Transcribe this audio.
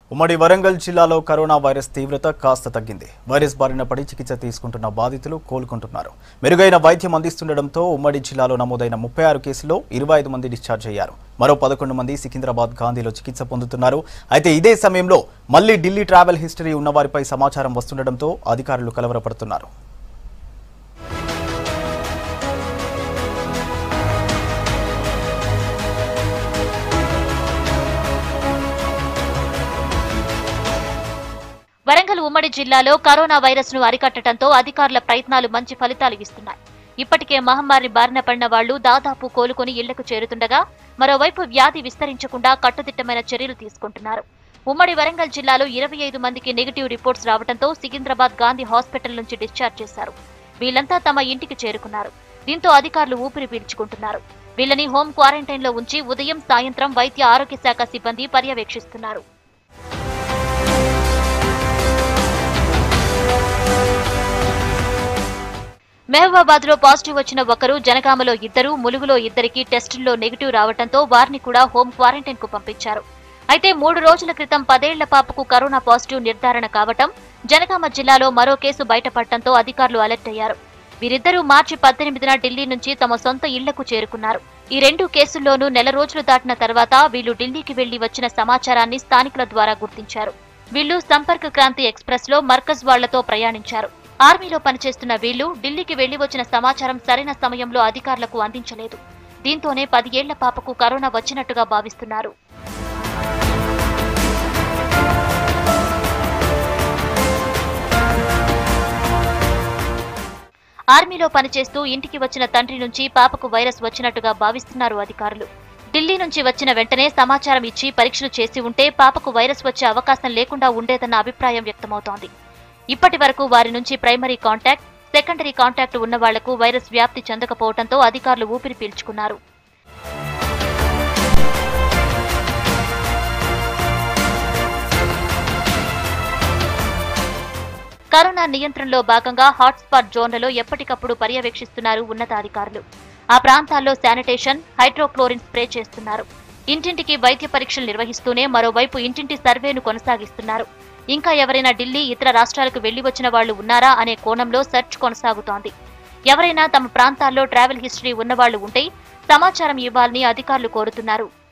ఉమ్మడి వరంగల్ జిల్లాలో corona virus తీవ్రత కాస్త తగ్గింది వైరస్ బారిన పడి చికిత్స తీసుకుంటున్న బాధితులు కోలుకుంటున్నారు మెరుగైన వైద్యం అందిస్తుండటంతో ఉమ్మడి జిల్లాలో నమోదైన ముప్పై ఆరు కేసుల్లో ఇరవై ఐదు మంది డిశ్చార్జ్ అయ్యారు మరో పదకొండు మంది సికింద్రాబాద్ గాంధీలో చికిత్స పొందుతున్నారు అయితే ఇదే సమయంలో మళ్లీ ఢిల్లీ ట్రావెల్ హిస్టరీ ఉన్నవారిపై సమాచారం వస్తుండటంతో అధికారులు కలవరపడుతున్నారు వరంగల్ ఉమ్మడి జిల్లాలో కరోనా వైరస్ ను అరికట్టడంతో అధికారుల ప్రయత్నాలు మంచి ఫలితాలు ఇస్తున్నాయి ఇప్పటికే మహమ్మారి బారిన పడిన వాళ్లు దాదాపు కోలుకొని ఇళ్లకు చేరుతుండగా మరోవైపు వ్యాధి విస్తరించకుండా కట్టుదిట్టమైన చర్యలు తీసుకుంటున్నారు ఉమ్మడి వరంగల్ జిల్లాలో ఇరవై ఐదు మందికి నెగిటివ్ రిపోర్ట్స్ రావడంతో సికింద్రాబాద్ గాంధీ హాస్పిటల్ నుంచి డిశ్చార్జ్ చేశారు వీళ్లంతా తమ ఇంటికి చేరుకున్నారు దీంతో అధికారులు ఊపిరి పీల్చుకుంటున్నారు వీళ్ళని హోం క్వారంటైన్ లో ఉంచి ఉదయం సాయంత్రం వైద్య ఆరోగ్య శాఖ సిబ్బంది పర్యవేక్షిస్తున్నారు మెహబూబాబాద్ లో పాజిటివ్ వచ్చిన ఒకరు జనగామలో ఇద్దరు ములుగులో ఇద్దరికి టెస్టుల్లో నెగిటివ్ రావడంతో వారిని కూడా హోం క్వారంటైన్ కు పంపించారు అయితే మూడు రోజుల క్రితం పదేళ్ల పాపకు కరోనా పాజిటివ్ నిర్ధారణ కావటం జనగామ జిల్లాలో మరో కేసు బయటపడటంతో అధికారులు అలర్ట్ అయ్యారు వీరిద్దరూ మార్చి పద్దెనిమిదిన ఢిల్లీ నుంచి తమ సొంత ఇళ్లకు చేరుకున్నారు ఈ రెండు కేసుల్లోనూ నెల రోజులు దాటిన తర్వాత వీళ్లు ఢిల్లీకి వెళ్లి వచ్చిన సమాచారాన్ని స్థానికుల ద్వారా గుర్తించారు వీళ్లు సంపర్క్ క్రాంతి ఎక్స్ప్రెస్ లో మర్కజ్ వాళ్లతో ప్రయాణించారు ఆర్మీలో పనిచేస్తున్న వీళ్లు ఢిల్లీకి వెళ్లి వచ్చిన సమాచారం సరైన సమయంలో అధికారులకు అందించలేదు దీంతోనే పది ఏళ్ల పాపకు కరోనా వచ్చినట్టుగా భావిస్తున్నారు ఆర్మీలో పనిచేస్తూ ఇంటికి వచ్చిన తండ్రి నుంచి పాపకు వైరస్ వచ్చినట్టుగా భావిస్తున్నారు అధికారులు ఢిల్లీ నుంచి వచ్చిన వెంటనే సమాచారం ఇచ్చి పరీక్షలు చేసి ఉంటే పాపకు వైరస్ వచ్చే అవకాశం లేకుండా ఉండేదన్న అభిప్రాయం వ్యక్తమవుతోంది ఇప్పటి వరకు వారి నుంచి ప్రైమరీ కాంటాక్ట్ సెకండరీ కాంటాక్ట్ ఉన్న వాళ్లకు వైరస్ వ్యాప్తి చెందకపోవడంతో అధికారులు ఊపిరి పీల్చుకున్నారు కరోనా నియంత్రణలో భాగంగా హాట్స్పాట్ జోన్లలో ఎప్పటికప్పుడు పర్యవేక్షిస్తున్నారు ఉన్నతాధికారులు ఆ ప్రాంతాల్లో శానిటేషన్ హైడ్రోక్లోరిన్ స్ప్రే చేస్తున్నారు ఇంటింటికి వైద్య పరీక్షలు నిర్వహిస్తూనే మరోవైపు ఇంటింటి సర్వేను కొనసాగిస్తున్నారు ఇంకా ఎవరైనా ఢిల్లీ ఇతర రాష్ట్రాలకు వెళ్లి వచ్చిన వాళ్లు ఉన్నారా అనే కోణంలో సెర్చ్ కొనసాగుతోంది ఎవరైనా తమ ప్రాంతాల్లో ట్రావెల్ హిస్టరీ ఉన్నవాళ్లు ఉంటే సమాచారం ఇవ్వాలని అధికారులు కోరుతున్నారు